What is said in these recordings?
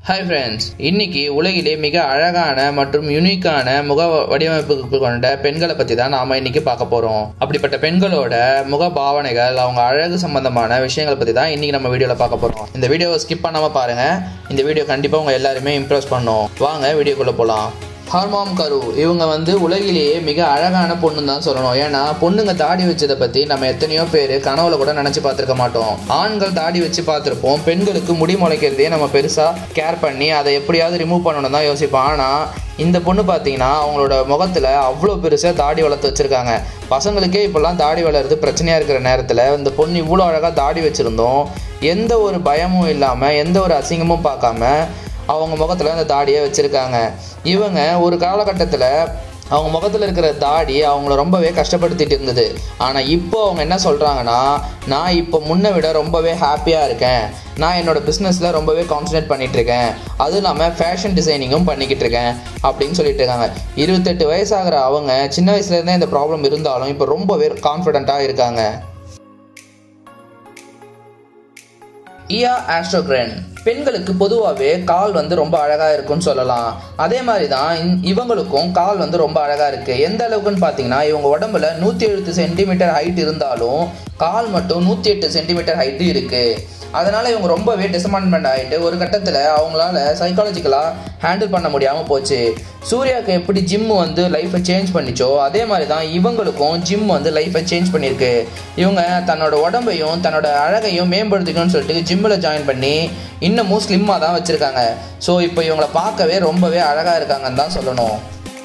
hi friends இன்னைக்கு உலகிலே மிக அழகான மற்றும் யூனிக்கான முக வடிவமைப்பு கொண்ட பெண்களை பற்றி தான் நாம இன்னைக்கு பார்க்க போறோம் அப்படிப்பட்ட பெண்களோட முக பாவனைகள் அவங்க அழகு சம்பந்தமான விஷயங்களை பற்றி தான் இன்னைக்கு நம்ம வீடியோவில் பார்க்க போறோம் இந்த வீடியோவை ஸ்கிப் பண்ணாம பாருங்க இந்த வீடியோ கண்டிப்பாக உங்க எல்லாருமே இம்ப்ரெஸ் பண்ணும் வாங்க வீடியோக்குள்ள போகலாம் ஹார்மாம் கரு இவங்க வந்து உலகிலேயே மிக அழகான பொண்ணுன்னு தான் சொல்லணும் ஏன்னா பொண்ணுங்க தாடி வச்சதை பற்றி நம்ம எத்தனையோ பேர் கனவுல கூட நினச்சி பார்த்துருக்க மாட்டோம் ஆண்கள் தாடி வச்சு பார்த்துருப்போம் பெண்களுக்கு முடி முளைக்கிறதே நம்ம பெருசாக கேர் பண்ணி அதை எப்படியாவது ரிமூவ் பண்ணணும் தான் யோசிப்போம் ஆனால் இந்த பொண்ணு பார்த்தீங்கன்னா அவங்களோட முகத்தில் அவ்வளோ பெருசாக தாடி வளர்த்து வச்சுருக்காங்க பசங்களுக்கே இப்போல்லாம் தாடி வளருது பிரச்சனையாக இருக்கிற நேரத்தில் இந்த பொண்ணு இவ்வளோ அழகாக தாடி வச்சுருந்தோம் எந்த ஒரு பயமும் இல்லாமல் எந்த ஒரு அசிங்கமும் பார்க்காம அவங்க முகத்தில் அந்த தாடியை வச்சுருக்காங்க இவங்க ஒரு காலகட்டத்தில் அவங்க முகத்தில் இருக்கிற தாடி அவங்கள ரொம்பவே கஷ்டப்படுத்திட்டு இருந்தது ஆனால் இப்போ அவங்க என்ன சொல்கிறாங்கன்னா நான் இப்போ முன்னை விட ரொம்பவே ஹாப்பியாக இருக்கேன் நான் என்னோட பிஸ்னஸில் ரொம்பவே கான்சன்ட்ரேட் பண்ணிட்டு இருக்கேன் அதுவும் இல்லாமல் ஃபேஷன் டிசைனிங்கும் பண்ணிக்கிட்டு இருக்கேன் அப்படின்னு சொல்லிட்டு இருக்காங்க இருபத்தெட்டு வயசாகிற அவங்க சின்ன வயசுலேருந்தே இந்த ப்ராப்ளம் இருந்தாலும் இப்போ ரொம்பவே கான்ஃபிடென்ட்டாக இருக்காங்க இயா ஆஸ்ட்ரோக்ரென் பெண்களுக்கு பொதுவாகவே கால் வந்து ரொம்ப அழகாக இருக்குன்னு சொல்லலாம் அதே மாதிரி தான் இந்- இவங்களுக்கும் கால் வந்து ரொம்ப அழகாக இருக்குது எந்த அளவுக்குன்னு பார்த்தீங்கன்னா இவங்க உடம்புல நூற்றி எழுபது சென்டிமீட்டர் ஹைட் இருந்தாலும் கால் மட்டும் நூற்றி எட்டு சென்டிமீட்டர் ஹைட்டு இருக்குது அதனால் இவங்க ரொம்பவே டிசப்பாயின்மெண்ட் ஆகிட்டு ஒரு கட்டத்தில் அவங்களால சைக்காலஜிக்கலாக ஹேண்டில் பண்ண முடியாமல் போச்சு சூர்யாவுக்கு எப்படி ஜிம் வந்து லைஃப்பை சேஞ்ச் பண்ணிச்சோ அதே மாதிரி தான் இவங்களுக்கும் ஜிம் வந்து லைஃப்பை சேஞ்ச் பண்ணியிருக்கு இவங்க தன்னோட உடம்பையும் தன்னோட அழகையும் மேம்படுத்திக்கணும்னு சொல்லிட்டு ஜிம்மில் ஜாயின் பண்ணி இன்னமும் ஸ்லிம்மாக தான் வச்சுருக்காங்க ஸோ இப்போ இவங்களை பார்க்கவே ரொம்பவே அழகாக இருக்காங்கன்னு தான் சொல்லணும்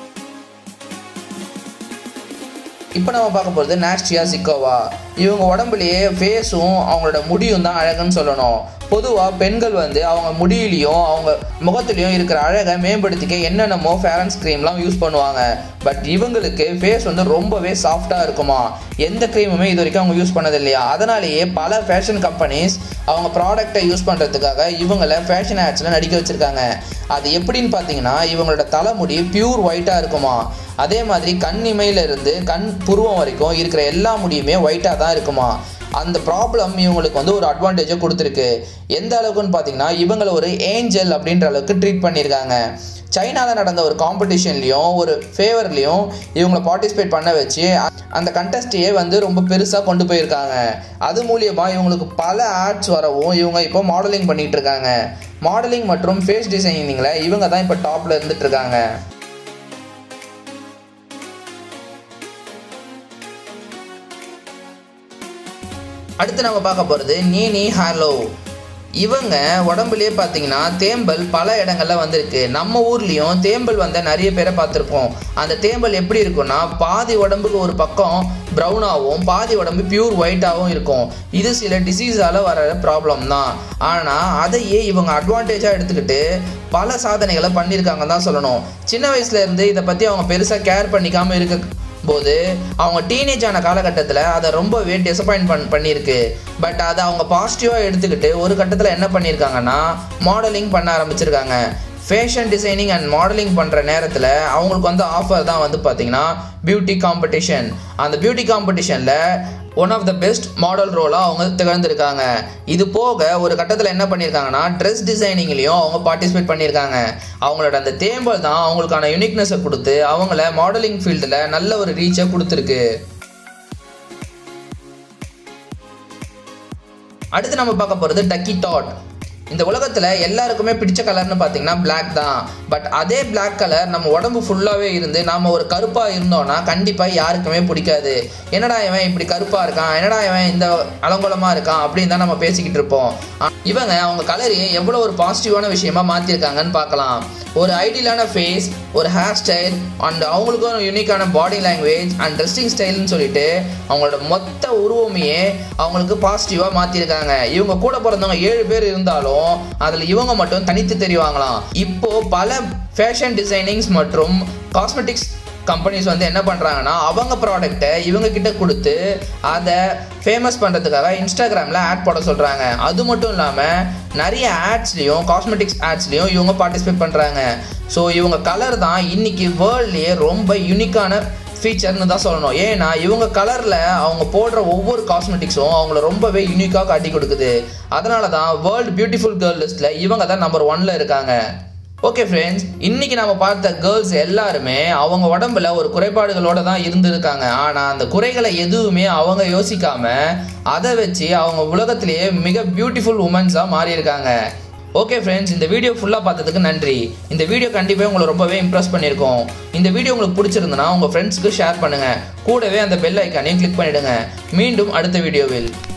இப்போ நம்ம பார்க்க போகிறது நாஸ்டியா சிக்கோவா இவங்க உடம்புலயே ஃபேஸும் அவங்களோட முடியும் தான் அழகுன்னு சொல்லணும் பொதுவாக பெண்கள் வந்து அவங்க முடியிலையும் அவங்க முகத்துலையும் இருக்கிற அழகை மேம்படுத்திக்க என்னென்னமோ ஃபேரன்ஸ் க்ரீம்லாம் யூஸ் பண்ணுவாங்க பட் இவங்களுக்கு ஃபேஸ் வந்து ரொம்பவே சாஃப்டாக இருக்குமா எந்த க்ரீமுமே இது வரைக்கும் அவங்க யூஸ் பண்ணது இல்லையா அதனாலேயே பல ஃபேஷன் கம்பெனிஸ் அவங்க ப்ராடக்டை யூஸ் பண்ணுறதுக்காக இவங்கள ஃபேஷன் ஆட்ஸில் நடிக்க வச்சுருக்காங்க அது எப்படின்னு பார்த்தீங்கன்னா இவங்களோட தலைமுடி பியூர் ஒயிட்டாக இருக்குமா அதே மாதிரி கண் இமையில இருந்து கண் புருவம் வரைக்கும் இருக்கிற எல்லா முடியுமே ஒயிட்டாக தான் இருக்குமா அந்த ப்ராப்ளம் இவங்களுக்கு வந்து ஒரு அட்வான்டேஜை கொடுத்துருக்கு எந்த அளவுக்குன்னு பார்த்தீங்கன்னா இவங்களை ஒரு ஏஞ்சல் அப்படின்ற அளவுக்கு ட்ரீட் பண்ணியிருக்காங்க சைனாவில் நடந்த ஒரு காம்படிஷன்லேயும் ஒரு ஃபேவர்லேயும் இவங்களை பார்ட்டிசிபேட் பண்ண வச்சு அ- அந்த கண்டஸ்டையே வந்து ரொம்ப பெருசாக கொண்டு போயிருக்காங்க அது மூலியமாக இவங்களுக்கு பல ஆட்ஸ் வரவும் இவங்க இப்போ மாடலிங் பண்ணிட்டு இருக்காங்க மாடலிங் மற்றும் ஃபேஸ் டிசைனிங்கில் இவங்க தான் இப்போ டாப்பில் இருந்துட்டு இருக்காங்க அடுத்து நம்ம பார்க்க போகிறது நீனி ஹாலோ இவங்க உடம்புலயே பார்த்தீங்கன்னா தேம்பல் பல இடங்கள்ல வந்திருக்கு நம்ம ஊர்லேயும் தேம்பல் வந்த நிறைய பேரை பார்த்துருப்போம் அந்த தேம்பல் எப்படி இருக்கும்னா பாதி உடம்புக்கு ஒரு பக்கம் ப்ரௌனாகவும் பாதி உடம்பு பியூர் ஒயிட்டாகவும் இருக்கும் இது சில டிசீஸால் வர ப்ராப்ளம் தான் ஆனால் அதையே இவங்க அட்வான்டேஜாக எடுத்துக்கிட்டு பல சாதனைகளை பண்ணியிருக்காங்கன்னு தான் சொல்லணும் சின்ன வயசுல இருந்து இதை பற்றி அவங்க பெருசாக கேர் பண்ணிக்காமல் இருக்க போது அவங்க டீனேஜ் ஆன காலகட்டத்தில் அதை ரொம்பவே டிசப்பாயின்ட் பண் பண்ணியிருக்கு பட் அதை அவங்க பாசிட்டிவாக எடுத்துக்கிட்டு ஒரு கட்டத்தில் என்ன பண்ணியிருக்காங்கன்னா மாடலிங் பண்ண ஆரம்பிச்சிருக்காங்க ஃபேஷன் டிசைனிங் அண்ட் மாடலிங் பண்ணுற நேரத்தில் அவங்களுக்கு வந்து ஆஃபர் தான் வந்து பார்த்தீங்கன்னா பியூட்டி காம்படிஷன் அந்த பியூட்டி காம்படிஷனில் one of the best model ரோலாக அவங்க திகழ்ந்திருக்காங்க இது போக ஒரு கட்டத்தில் என்ன பண்ணியிருக்காங்கன்னா ட்ரெஸ் டிசைனிங்லேயும் அவங்க பார்ட்டிசிபேட் பண்ணியிருக்காங்க அவங்களோட அந்த தேம்பல் தான் அவங்களுக்கான யூனிக்னஸை கொடுத்து அவங்கள மாடலிங் ஃபீல்டில் நல்ல ஒரு ரீச்சை கொடுத்துருக்கு அடுத்து நம்ம பார்க்க போகிறது டக்கி டாட் இந்த உலகத்தில் எல்லாருக்குமே பிடிச்ச கலர்னு பார்த்தீங்கன்னா Black தான் பட் அதே Black கலர் நம்ம உடம்பு ஃபுல்லாகவே இருந்து நாம ஒரு கருப்பாக இருந்தோம்னா கண்டிப்பாக யாருக்குமே பிடிக்காது என்னடா இவன் இப்படி கருப்பாக இருக்கான் என்னடா இவன் இந்த அலங்கோலமாக இருக்கான் அப்படின்னு தான் நம்ம பேசிக்கிட்டு இருப்போம் ஆ- இவங்க அவங்க கலரையே எவ்வளோ ஒரு பாசிட்டிவான விஷயமா மாற்றிருக்காங்கன்னு பார்க்கலாம் ஒரு ஐடியலான ஃபேஸ் ஒரு ஹேர் ஸ்டைல் அண்ட் அவங்களுக்கும் ஒரு யூனிக்கான பாடி லாங்குவேஜ் அண்ட் ட்ரெஸ்ஸிங் ஸ்டைல்னு சொல்லிட்டு அவங்களோட மொத்த உருவமையே அவங்களுக்கு பாசிட்டிவாக மாற்றிருக்காங்க இவங்க கூட பிறந்தவங்க ஏழு பேர் இருந்தாலும் அதில் இவங்க மட்டும் தனித்து தெரிவாங்களாம் இப்போ பல ஃபேஷன் டிசைனிங்ஸ் மற்றும் காஸ்மெட்டிக்ஸ் கம்பெனிஸ் வந்து என்ன பண்ணுறாங்கன்னா அவங்க ப்ராடக்ட்டை இவங்க கிட்ட கொடுத்து அதை ஃபேமஸ் பண்ணுறதுக்காக இன்ஸ்டாகிராமில் ஆட் போட சொல்கிறாங்க அது மட்டும் இல்லாமல் நிறைய ஆட்ஸ்லேயும் காஸ்மெட்டிக்ஸ் ஆட்ஸ்லேயும் இவங்க பார்ட்டிசிபேட் பண்ணுறாங்க ஸோ இவங்க கலர் தான் இன்னைக்கு வேர்ல்ட்லேயே ரொம்ப யூனிக்கான ஃபீச்சர்னு தான் சொல்லணும் ஏன்னா இவங்க கலரில் அவங்க போடுற ஒவ்வொரு காஸ்மெட்டிக்ஸும் அவங்கள ரொம்பவே யூனிக்காக காட்டி கொடுக்குது அதனால தான் வேர்ல்டு பியூட்டிஃபுல் கேர்ள் லிஸ்ட்டில் இவங்க தான் நம்பர் ஒன்ல இருக்காங்க ஓகே ஃப்ரெண்ட்ஸ் இன்னைக்கு நம்ம பார்த்த கேர்ள்ஸ் எல்லாருமே அவங்க உடம்புல ஒரு குறைபாடுகளோட தான் இருந்திருக்காங்க ஆனால் அந்த குறைகளை எதுவுமே அவங்க யோசிக்காம அதை வச்சு அவங்க உலகத்திலேயே மிக பியூட்டிஃபுல் உமன்ஸாக மாறியிருக்காங்க ஓகே ஃப்ரெண்ட்ஸ் இந்த வீடியோ ஃபுல்லாக பார்த்ததுக்கு நன்றி இந்த வீடியோ கண்டிப்பாக உங்களை ரொம்பவே இம்ப்ரெஸ் பண்ணியிருக்கோம் இந்த வீடியோ உங்களுக்கு பிடிச்சிருந்துன்னா உங்கள் ஃப்ரெண்ட்ஸ்க்கு ஷேர் பண்ணுங்கள் கூடவே அந்த பெல் ஐக்கானையும் கிளிக் பண்ணிவிடுங்க மீண்டும் அடுத்த வீடியோவில்